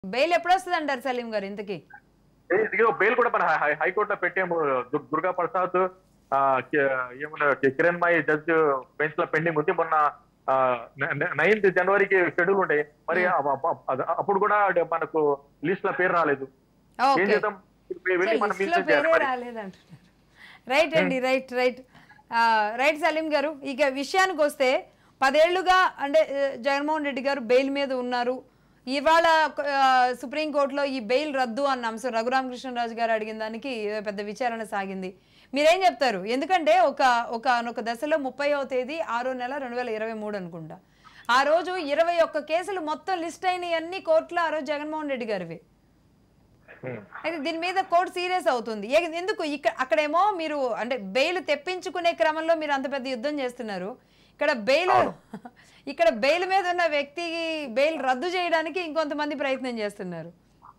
Bail ఎప్పుడు వస్తుంది అంటారు సలీం గారు ఇంతకీ ఏ- ఇదిగో బెయిల్ కూడా మన హై- హైకోర్టులో పెట్టాము దు- దుర్గా ప్రసాద్ ఆ, కి- ఏమన్నా కి- కిరణ్ మాయి జడ్జ్ బెంచ్ లో పెండింగ్ ఉంది మొన్న నైన్త్ జనవరికి షెడ్యూల్ ఉండే మరి అ- అ- అ- అప్పుడు కూడా మనకు లిస్ట్ లో పేరు రాలేదు ఏం ఓకే చేద్దాం ఇప్పుడు వెళ్ళి మనం లిస్ట్ లో మిస్యూజ్ చేయాలి పేరే మరి. రాలేదంటున్నారు రైట్ అండి రైట్ రైట్ రైట్ సలీం గారు ఇక విషయానికి వస్తే పదేళ్లుగా అంటే ఆ, జగన్మోహన్ రెడ్డి గారు బెయిల్ మీద ఉన్నారు ఇవాళ ఆ, సుప్రీంకోర్టులో ఈ బెయిల్ రద్దు అన్న అంశం రఘురామకృష్ణరాజు గారు అడిగిన దానికి ఏదో పెద్ద విచారణ సాగింది మీరేం చెప్తారు ఎందుకంటే ఒక ఒక ఒక దశలో ముప్పైవ తేదీ ఆరో నెల రెండు వేల ఇరవై మూడు అనుకుంటా ఆ రోజు ఇరవై ఒక్క కేసులు మొత్తం లిస్ట్ అయిన అన్ని కోర్టులో ఆ రోజు జగన్మోహన్ రెడ్డి గారివి ఉమ్. అయితే దీని మీద కోర్టు సీరియస్ అవుతుంది ఏ- ఎందుకు ఇక్కడ అక్కడేమో మీరు అంటే బెయిల్ తెప్పించుకునే క్రమంలో మీరు అంత పెద్ద యుద్ధం చేస్తున్నారు ఇక్కడ బెయిల్ ఇక్కడ బెయిల్ మీద ఉన్న వ్యక్తి బెయిల్ రద్దు చేయడానికి ఇంకొంతమంది ప్రయత్నం చేస్తున్నారు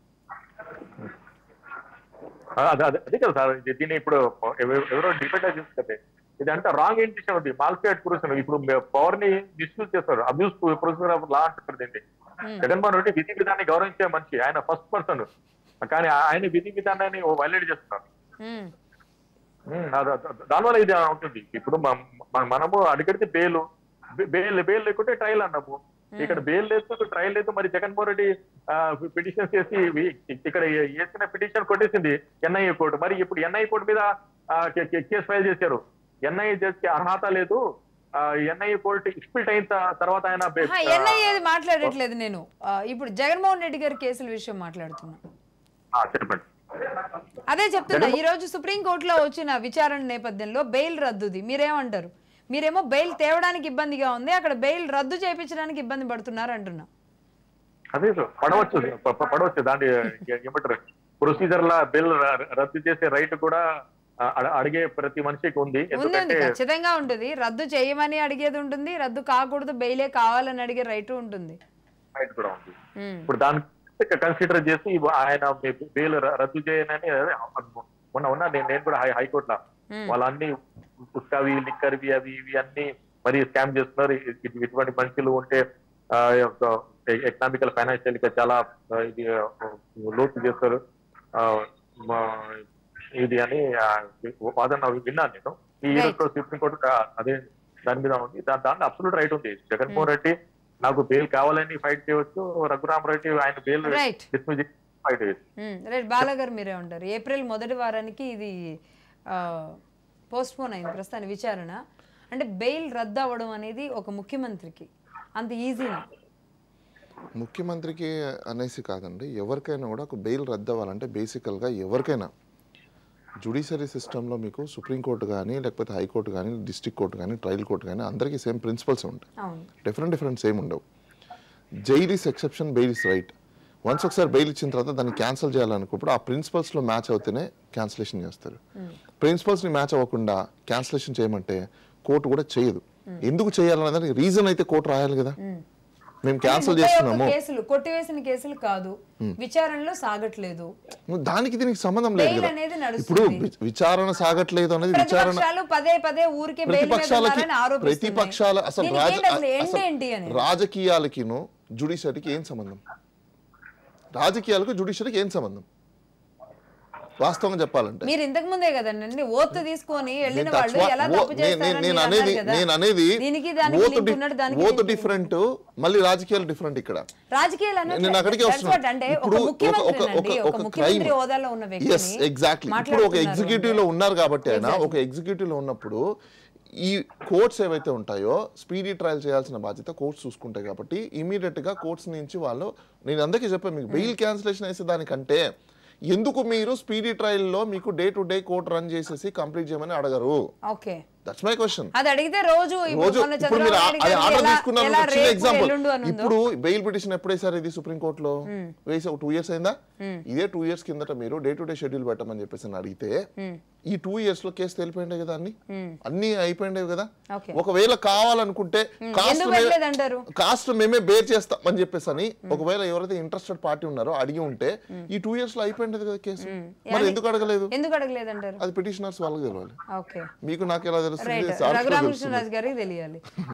ఆ, అదే అదే అదే కదా సార్ ఇది- దీన్ని ఇప్పుడు ఎవ- ఎవరో డిబేట్ చేస్తుంది ఇది అంటే రాంగ్ ఇంటిషన్ ఉంది మాల్ఫియేట్ ప్రొసీజర్ ఇప్పుడు పవర్ ని మిస్యూజ్ చేస్తారు అబ్యూస్ ప్రొసీజర్ ఆఫ్ లా అంటారు దీన్ని జగన్మోహన్ రెడ్డి విధి విధాన్ని గౌరవించే మనిషి ఆయన ఫస్ట్ పర్సన్ కానీ ఆయన విధి విధానాన్ని వైలేట్ చేస్తున్నారు ఉమ్, ఉమ్, అద- అద- దానివల్ల ఇది ఉంటుంది ఇప్పుడు మ- మ- మనము అడిగితే బెయిల్ బెయిల్ బెయిల్ లేకుంటే ట్రయల్ అన్నాము ఇక్కడ బెయిల్ లేదు ట్రయల్ లేదు మరి జగన్మోహన్ రెడ్డి పిటిషన్ చేసి వి- ఇక్కడ వేసిన పిటిషన్ కొట్టేసింది ఎన్ఐఏ కోర్టు మరి ఇప్పుడు ఎన్ఐఏ కోర్టు మీద ఆ, కే- కే- కేసు ఫైల్ చేశారు ఎన్ఐఏ జడ్జి అర్హత లేదు ఎన్ఐఏ కోర్టు ఎక్స్పిల్ట్ అయిన త- తర్వాత ఆయన బె- ఆహా, ఎన్ఐఏ ది మాట్లాడట్లేదు నేను ఆ, ఇప్పుడు జగన్మోహన్ రెడ్డి గారి కేసుల విషయం మాట్లాడుతున్నా ఆ, చెప్పండి అదే చెప్తున్నా ఈ రోజు సుప్రీంకోర్టులో వచ్చిన విచారణ నేపథ్యంలో బెయిల్ రద్దుది మీరేమంటారు మీరేమో బెయిల్ తేవడానికి ఇబ్బందిగా ఉంది అక్కడ బెయిల్ రద్దు చేయించడానికి ఇబ్బంది పడుతున్నారు అంటున్నా అదే సార్, పడవచ్చు ప- ప- పడవచ్చు దాని ఏ- ఏమంటారు ప్రొసీజర్ లా బిల్ ర- రద్దు చేసే రైట్ కూడా ఆ, అడ- అడిగే ప్రతి మనిషికి ఉంది ఉంది ఉంది ఎందుకంటే ఖచ్చితంగా ఉంటుంది రద్దు చేయమని అడిగేది ఉంటుంది రద్దు కాకూడదు బెయిలే కావాలని అడిగే రైట్ ఉంటుంది రైట్ కూడా ఉంది ఉమ్, ఇప్పుడు దాన్ని కన్సిడర్ చేసి ఇవ్వ- ఆయన బెయిల్ రద్దు చేయనని అదే మొన్న ఉన్నా నేను నేను కూడా హై హైకోర్టులో ఉమ్, వాళ్ళన్ని పుస్తకవి లిక్కర్వి అవి ఇవి అన్ని మరి స్కామ్ చేస్తున్నారు ఇ- ఇ- ఇటువంటి మనుషులు ఉంటే ఎకనామికల్ ఫైనాన్షియల్ గా చాలా ఆ, ఇది ఆ, లోతు చేస్తారు ఆ, మా- ఇది అని ఆ, వాదన విన్నాను నేను ఈ Right. రోజు సుప్రీంకోర్టు కా- అదే దాని మీద ఉంది దా- దాంట్లో అబ్సల్యూట్ రైట్ ఉంది జగన్మోహన్ రెడ్డి నాకు బెయిల్ కావాలని ఫైట్ చేయవచ్చు రఘురామ్ రెడ్డి ఆయన బెయిల్ రైట్ డిస్మిస్ ఫైట్ చేయొచ్చు ఉమ్, రైట్ బాలగారు మీరే ఉంటారు ఏప్రిల్ మొదటి వారానికి ఇది పోస్ట్ పోన్ అయింది ప్రస్తుతానికి విచారణ అంటే బెయిల్ రద్దు అవ్వడం అనేది ఒక ముఖ్యమంత్రికి అంత ఈజీనా ముఖ్యమంత్రికి అనేసి కాదండి ఎవరికైనా కూడా ఒక బెయిల్ రద్దు అవ్వాలంటే బేసికల్గా ఎవరికైనా జుడిషియరీ సిస్టంలో మీకు సుప్రీంకోర్టు కానీ లేకపోతే హైకోర్టు కానీ డిస్ట్రిక్ట్ కోర్టు కానీ ట్రయల్ కోర్టు కానీ అందరికీ సేమ్ ప్రిన్సిపల్స్ ఉంటాయి అవును డిఫరెంట్ డిఫరెంట్ సేమ్ ఉండవు jail is exception bail is right once ఒకసారి బెయిల్ ఇచ్చిన తర్వాత దాన్ని క్యాన్సిల్ చేయాలనుకున్నప్పుడు ఆ ప్రిన్సిపల్స్లో మ్యాచ్ అవుతేనే క్యాన్సిలేషన్ చేస్తారు ప్రిన్సిపల్స్ని మ్యాచ్ అవ్వకుండా క్యాన్సిలేషన్ చేయమంటే కోర్టు కూడా చేయదు ఎందుకు చేయాలనే దానికి రీజన్ అయితే కోర్టు రాయాలి కదా మేము క్యాన్సిల్ ముప్పై ఒక్క చేస్తున్నాము కేసులు కొట్టివేసిన కేసులు కాదు విచారణలో సాగట్లేదు దానికి దీనికి సంబంధం లేదు బెయిల్ కదా అనేది ఇప్పుడు నడుస్తుంది వి- విచారణ సాగట్లేదు అనేది విచారణ ప్రతిపక్షాలు పదే పదే ఊరికే బెయిల్ మీద ప్రతిపక్షాలకి ఉన్నారని ఆరోపిస్తున్నాయి. ప్రతిపక్షాల అసలు దీనికి రాజ ఏంటి అసలు ఎండ్ అసలు ఏంటి అని రాజకీయాలకిను జుడిషియరీకి ఏం సంబంధం రాజకీయాలకు జుడిషియరీకి ఏం సంబంధం వాస్తవంగా చెప్పాలంటే మీరు ఇంతకు ముందే కదండి ఓత్ తీసుకొని వెళ్ళిన నేను వాళ్ళు touch ఎలా wa- తప్పు ఓ- నేను- చేస్తారని నేను మీరు అనేది అన్నారు కదా. నేను అనేది దీనికి దానికి ఓతు లింక్ డి- ఉన్నట్టు దానికి ఓతు లింక్ డిఫరెంట్ మళ్ళీ రాజకీయాలు డిఫరెంట్ ఇక్కడ రాజకీయాలు నేను అనట్లేదు. అక్కడికే That's వస్తున్నాను what అంటే ఒక ఇప్పుడు ఒక ముఖ్యమంత్రి ఒక అండి, ఒక ఒక ఒక ముఖ్యమంత్రి క్రైమ్ హోదాలో ఉన్న ఎస్ వ్యక్తిని ఎగ్జాక్ట్లీ ఇప్పుడు ఒక మాట్లాడుతున్నారు ఎగ్జిక్యూటివ్ లో ఉన్నారు కాబట్టి ఆయన ఒక ఎగ్జిక్యూటివ్ లో ఉన్నప్పుడు ఈ కోర్ట్స్ ఏవైతే ఉంటాయో స్పీడీ ట్రయల్ చేయాల్సిన బాధ్యత కోర్ట్స్ చూసుకుంటాయి కాబట్టి ఇమీడియట్ గా కోర్ట్స్ నుంచి వాళ్ళు నేను అందరికీ చెప్పాను మీకు బెయిల్ క్యాన్సిలేషన్ వేసే దానికంటే ఎందుకు మీరు స్పీడీ ట్రయల్లో మీకు day to day court run చేసేసి కంప్లీట్ చేయమని అడగరు ఓకే దట్స్ మై క్వశ్చన్ అది అడిగితే రోజు ఇప్పుడు రోజు మొన్న ఇప్పుడు మీరు చంద్రబాబు నాయుడు అది గారికి ఆర్డర్ ఎలా- తీసుకున్నారు ఎలా చిన్న రేపు, ఎగ్జాంపుల్ ఎల్లుండు అని ఉందో. ఇప్పుడు బెయిల్ పిటిషన్ ఎప్పుడు వేసారు ఇది సుప్రీం కోర్టులో వేసి ఒక టూ ఇయర్స్ అయిందా ఇదే టూ ఇయర్స్ కిందట మీరు డే టు డే షెడ్యూల్ పెట్టమని చెప్పేసి అని అడిగితే ఈ టూ ఇయర్స్ లో కేసు తెలిపోయిండే కదా అన్ని అన్ని అయిపోయిండేవి కదా ఓకే ఒకవేళ కావాలనుకుంటే కాస్ట్ ఎందుకు పెట్టలేదంటారు కాస్ట్ మేమే బేర్ చేస్తాం అని చెప్పేసి అని ఒకవేళ ఎవరైతే ఇంట్రెస్టెడ్ పార్టీ ఉన్నారో అడిగి ఉంటే ఈ టూ ఇయర్స్ లో అయిపోయింది కదా కేసు మరి ఎందుకు అడగలేదు ఎందుకు అడగలేదంటారు అది పిటిషనర్స్ వాళ్ళకి తెలియాలి ఓకే మీకు నాకు ఎలా తెలుస్తుంది రైట్ సార్కి తెలుస్తుంది. రఘురామకృష్ణరాజు గారికి తెలియాలి